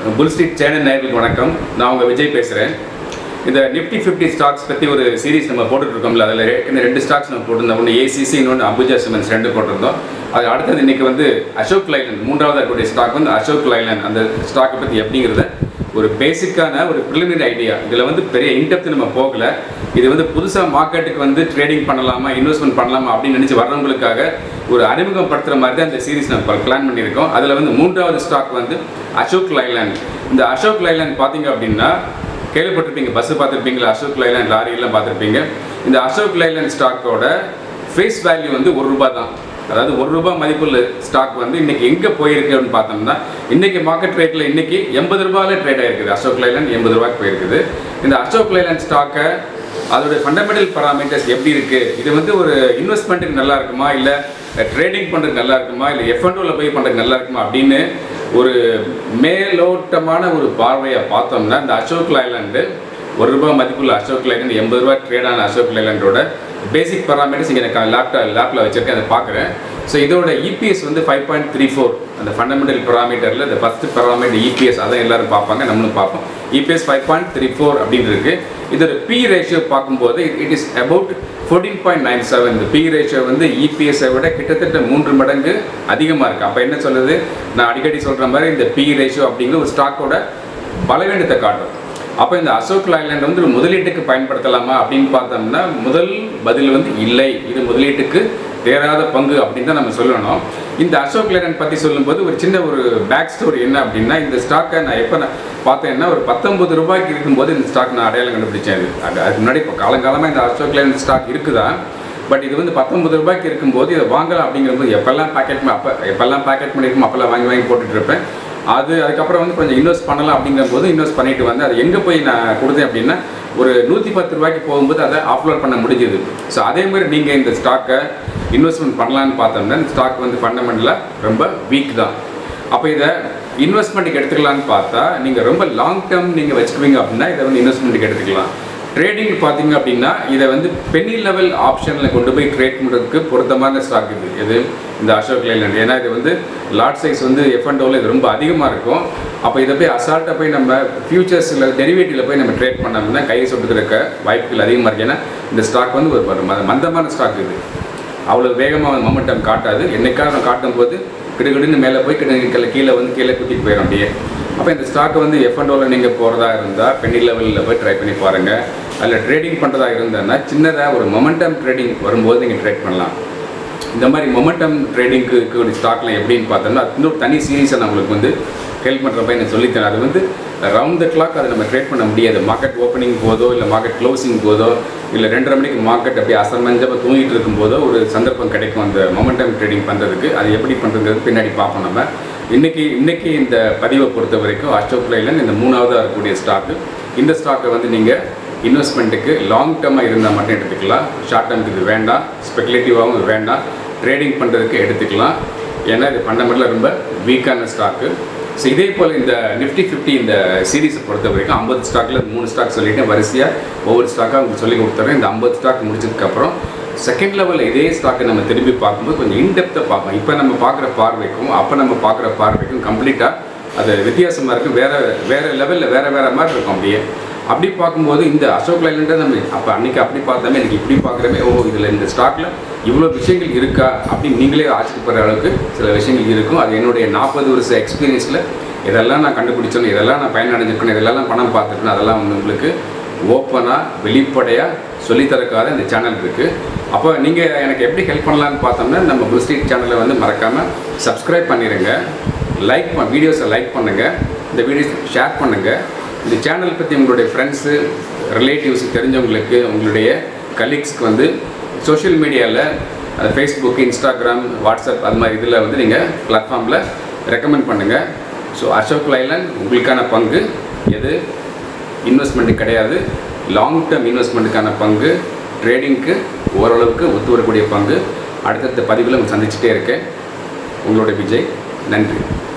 புல் street channel நேயர்களுக்கு வணக்கம் நான் உங்கள் விஜய் பேசுகிறேன் இந்த நிஃப்டி ஃபிஃப்டி ஸ்டாக்ஸ் பற்றி ஒரு சீரிஸ் நம்ம போட்டுட்டு இருக்கோம்ல அதில் ஏற்கனவே ரெண்டு ஸ்டாக்ஸ் நம்ம போட்டிருந்தோம் ஒன்று ஏசிசி இன்னொன்று அம்புஜா சிமெண்ட்ஸ் ரெண்டு போட்டிருந்தோம் அது அடுத்தது இன்னைக்கு வந்து அசோக் லைலன் மூன்றாவது இருக்கக்கூடிய ஸ்டாக் வந்து அசோக் லைலன் அந்த ஸ்டாக்கை பற்றி எப்படிங்கிறத ஒரு பேசிக்கான ஒரு ப்ரிலிமினரி ஐடியா இதில் வந்து பெரிய இன்டெப்த் நம்ம போகல இது வந்து புதுசாக மார்க்கெட்டுக்கு வந்து ட்ரேடிங் பண்ணலாமா இன்வெஸ்ட்மெண்ட் பண்ணலாமா அப்படின்னு நினச்சி வர்றவங்களுக்காக ஒரு அறிமுகப்படுத்துகிற மாதிரி தான் இந்த சீரிஸ் நம்ம பிளான் பண்ணியிருக்கோம் அதில் வந்து மூன்றாவது ஸ்டாக் வந்து அசோக் லைலாண்ட் இந்த அசோக் லைலாண்ட் பார்த்தீங்க அப்படின்னா கேள்விப்பட்டிருப்பீங்க பஸ்ஸு பார்த்துருப்பீங்களா அசோக் லைலாண்ட் லாரியெல்லாம் பார்த்துருப்பீங்க இந்த அசோக் லைலாண்ட் ஸ்டாக்கோட ஃபேஸ் வேல்யூ வந்து ஒரு ரூபாய் தான் அதாவது ஒரு ரூபாய் மதிப்புள்ள ஸ்டாக் வந்து இன்னைக்கு எங்கே போயிருக்கு அப்படின்னு பார்த்தோம்னா இன்னைக்கு மார்க்கெட் ரேட்டில் இன்னைக்கு எண்பது ரூபாயில ட்ரேட் ஆயிருக்குது அசோக் லைலாண்ட் எண்பது ரூபாய்க்கு போயிருக்குது இந்த அசோக் லைலாண்ட் ஸ்டாக்கை அதோட ஃபண்டமெண்டல் பராமீட்டர்ஸ் எப்படி இருக்கு இது வந்து ஒரு இன்வெஸ்ட்மெண்ட்டுக்கு நல்லா இருக்குமா இல்லை ட்ரேடிங் பண்ணுறதுக்கு நல்லா இருக்குமா இல்லை எஃப்என்டோவில் போய் பண்ணுறதுக்கு நல்லா இருக்குமா அப்படின்னு ஒரு மேலோட்டமான ஒரு பார்வையை பார்த்தோம்னா இந்த அசோக் லைலாண்டு ஒரு ரூபாய் மதிப்புள்ள அசோக் லைலாண்ட் எண்பது ரூபாய் ட்ரேடான அசோக் லைலாண்டோட பேசிக் பராமீட்டர்ஸ் இங்கே எனக்கு லேப்டாப் லேப்பில் வச்சிருக்கேன் அதை பார்க்குறேன் ஸோ இதோட இபிஎஸ் வந்து ஃபைவ் பாயிண்ட் த்ரீ ஃபோர் அந்த ஃபண்டமெண்டல் பராமீட்டரில் இந்த ஃபஸ்ட்டு பராமீட்டர் இபிஎஸ் அதான் எல்லாரும் பார்ப்பாங்க நம்மளும் பார்ப்போம் EPS five point three four அப்படின்னு இருக்கு இதோட பி ரேஷியோ பார்க்கும்போது it is about fourteen point nine seven இந்த பி ரேஷியோ வந்து இபிஎஸ்ஸை விட கிட்டத்தட்ட மூன்று மடங்கு அதிகமாக இருக்குது அப்போ என்ன சொல்லுது நான் அடிக்கடி சொல்கிற மாதிரி இந்த பி ரேஷியோ அப்படிங்கிற ஒரு ஸ்டாக்கோட பலவீனத்தை காட்டும் அப்போ இந்த அசோக் லைலாண்ட் வந்து ஒரு முதலீட்டுக்கு பயன்படுத்தலாமா அப்படின்னு பார்த்தோம்னா முதல் பதில் வந்து இல்லை இது முதலீட்டுக்கு தேராத பங்கு அப்படின்னு தான் நம்ம சொல்லணும் இந்த அசோக் லைலாண்ட் பற்றி சொல்லும்போது ஒரு சின்ன ஒரு பேக் ஸ்டோரி என்ன அப்படின்னா இந்த ஸ்டாக்கை நான் எப்போ நான் பார்த்தேன்னா ஒரு பத்தொன்பது ரூபாய்க்கு இருக்கும்போது இந்த ஸ்டாக் நான் அடையாளம் கண்டுபிடிச்சேன் இது அது அதுக்கு முன்னாடி இப்போ காலங்காலமாக இந்த அசோக் லைலாண்ட் ஸ்டாக் இருக்குதா பட் இது வந்து பத்தொன்பது ரூபாய்க்கு இருக்கும்போது இதை வாங்கலாம் அப்படிங்கிறபோது எப்பெல்லாம் பேக்கெட் அப்போ எப்பெல்லாம் பேக்கெட் பண்ணியிருக்கோம் அப்போல்லாம் வாங்கி வாங்கி போட்டுட்டு இருப்பேன் அது அதுக்கப்புறம் வந்து கொஞ்சம் இன்வெஸ்ட் பண்ணலாம் அப்படிங்கிற போது இன்வெஸ்ட் பண்ணிட்டு வந்து அது எங்கே போய் நான் கொடுத்தேன் அப்படின்னா ஒரு நூற்றி பத்து ரூபாய்க்கு போகும்போது அதை ஆஃப்லோட் பண்ண முடிஞ்சுது ஸோ அதே மாதிரி நீங்கள் இந்த ஸ்டாக்கை இன்வெஸ்ட்மெண்ட் பண்ணலான்னு பார்த்தோம்னா இந்த ஸ்டாக் வந்து ஃபண்டமெண்டலாக ரொம்ப வீக் தான் அப்போ இதை இன்வெஸ்ட்மெண்ட்டுக்கு எடுத்துக்கலான்னு பார்த்தா நீங்கள் ரொம்ப லாங் டேர்ம் நீங்கள் வச்சுக்குவீங்க அப்படின்னா இதை வந்து இன்வெஸ்ட்மெண்ட்டுக்கு எடுத்துக்கலாம் ட்ரேடிங் பார்த்தீங்க அப்படின்னா இதை வந்து பெனி லெவல் ஆப்ஷனில் கொண்டு போய் ட்ரேட் பண்ணுறதுக்கு பொருத்தமான ஸ்டாக் இது இது இந்த அசோக் லைலாண்ட் ஏன்னா இது வந்து லாட் சைஸ் வந்து எஃப் அண்ட் இது ரொம்ப அதிகமாக இருக்கும் அப்போ இதை போய் அசால்ட்டாக போய் நம்ம ஃபியூச்சர்ஸில் டெரிவேட்டிவில் போய் நம்ம ட்ரேட் பண்ணோம்னா கையை சொட்டுக்கிறக்க வாய்ப்புகள் அதிகமாக இருக்குது ஏன்னா இந்த ஸ்டாக் வந்து ஒரு ஒரு மந்த- மந்தமான ஸ்டாக் இது அவ்வளோ வேகமாக மொமெண்டம் காட்டாது என்னைக்காக காட்டும் போது கிடுகிடுன்னு மேலே போய் கிடு கீழே வந்து கீழே குத்திட்டு போயிடும் அப்படியே அப்போ இந்த ஸ்டாக்கை வந்து எஃப் அண்ட் ஓவில் நீங்கள் போகிறதா இருந்தால் பென்னி லெவலில் போய் ட்ரை பண்ணி பாருங்கள் அதில் ட்ரேடிங் பண்ணுறதா இருந்ததுன்னா சின்னதாக ஒரு மொமெண்டம் ட்ரேடிங் வரும்போது நீங்கள் ட்ரேட் பண்ணலாம் இந்த மாதிரி மொமெண்டம் ட்ரேடிங்க்கு இருக்கக்கூடிய ஸ்டாக்ல எப்படின்னு பார்த்தோம்னா அது இன்னொரு தனி சீரீஸை நான் உங்களுக்கு வந்து ஹெல்ப் பண்ணுறப்ப நான் சொல்லித்தரேன் அது வந்து ரவுண்ட் த கிளாக் அதை நம்ம ட்ரேட் பண்ண முடியாது மார்க்கெட் ஓப்பனிங் போதோ இல்லை மார்க்கெட் க்ளோசிங் போதோ இல்லை ரெண்டரை மணிக்கு மார்க்கெட் அப்படியே அசமஞ்சமாக தூங்கிட்டு இருக்கும்போதோ ஒரு சந்தர்ப்பம் கிடைக்கும் அந்த மொமெண்டம் ட்ரேடிங் பண்ணுறதுக்கு அது எப்படி பண்ணுறதுங்கிறது பின்னாடி பார்ப்போம் நம்ம இன்னைக்கு இன்னைக்கு இந்த பதிவை பொறுத்த வரைக்கும் அசோக் லைலன் இந்த மூணாவதாக இருக்கக்கூடிய ஸ்டாக்கு இந்த ஸ்டாக்கை வந்து நீங்கள் இன்வெஸ்ட்மெண்ட்டுக்கு லாங் டேர்மாக இருந்தால் மட்டும் எடுத்துக்கலாம் ஷார்ட் டேர்முக்கு இது வேண்டாம் ஸ்பெகுலேட்டிவாகவும் இது வேண்டாம் ட்ரேடிங் பண்ணுறதுக்கு எடுத்துக்கலாம் ஏன்னா இது ஃபண்டமெண்டலாக ரொம்ப வீக்கான ஸ்டாக்கு ஸோ இதே போல் இந்த நிஃப்டி ஃபிஃப்டி இந்த சீரீஸை பொறுத்த வரைக்கும் ஐம்பது ஸ்டாக்கில் மூணு ஸ்டாக் சொல்லிட்டேன் வரிசையாக ஒவ்வொரு ஸ்டாக்காக உங்களுக்கு சொல்லி கொடுத்துறேன் இந்த ஐம்பது ஸ்டாக் முடிச்சதுக்கப்புறம் செகண்ட் லெவலில் இதே ஸ்டாக்கை நம்ம திரும்பி பார்க்கும்போது கொஞ்சம் இன்டெப்த்தாக பார்ப்போம் இப்போ நம்ம பார்க்குற பார்வைக்கும் அப்போ நம்ம பார்க்குற பார்வைக்கும் கம்ப்ளீட்டாக அது வித்தியாசமாக இருக்கும் வேறு வேறு லெவலில் வேறு வேறு மாதிரி இருக்கும் அப்படியே அப்படி பார்க்கும்போது இந்த அசோக் லைலண்டை நம்ம அப்போ அன்னைக்கு அப்படி பார்த்தோமே எனக்கு இப்படி பார்க்குறமே ஓ இதில் இந்த ஸ்டாக்கில் இவ்வளோ விஷயங்கள் இருக்கா அப்படின்னு நீங்களே ஆச்சரியப்படுற அளவுக்கு சில விஷயங்கள் இருக்கும் அது என்னுடைய நாற்பது வருஷ எக்ஸ்பீரியன்ஸில் இதெல்லாம் நான் கண்டுபிடிச்சோன்னு இதெல்லாம் நான் பயனடைஞ்சிருக்கணும் இதெல்லாம் பணம் பார்த்துருக்கணும் அதெல்லாம் வந்து உங்களுக்கு ஓப்பனாக வெளிப்படையாக சொல்லித்தரக்காத இந்த சேனல் இருக்குது அப்போ நீங்கள் எனக்கு எப்படி ஹெல்ப் பண்ணலான்னு பார்த்தோம்னா நம்ம புல் ஸ்ட்ரீட் சேனலை வந்து மறக்காமல் சப்ஸ்கிரைப் பண்ணிடுங்க லைக் பண் வீடியோஸை லைக் பண்ணுங்கள் இந்த வீடியோஸ் ஷேர் பண்ணுங்கள் இந்த சேனல் பற்றி உங்களுடைய ஃப்ரெண்ட்ஸு ரிலேட்டிவ்ஸ் தெரிஞ்சவங்களுக்கு உங்களுடைய கலீக்ஸ்க்கு வந்து சோஷியல் மீடியாவில் ஃபேஸ்புக் இன்ஸ்டாகிராம் வாட்ஸ்அப் அது மாதிரி இதில் வந்து நீங்கள் பிளாட்ஃபார்மில் ரெக்கமெண்ட் பண்ணுங்கள் ஸோ அசோக் லைலன் உங்களுக்கான பங்கு எது இன்வெஸ்ட்மெண்ட்டு கிடையாது லாங் டேர்ம் இன்வெஸ்ட்மெண்ட்டுக்கான பங்கு ட்ரேடிங்க்கு ஓரளவுக்கு ஒத்து வரக்கூடிய பங்கு அடுத்தடுத்த பதிவில் உங்களை சந்திச்சுட்டே இருக்கேன் உங்களுடைய விஜய் நன்றி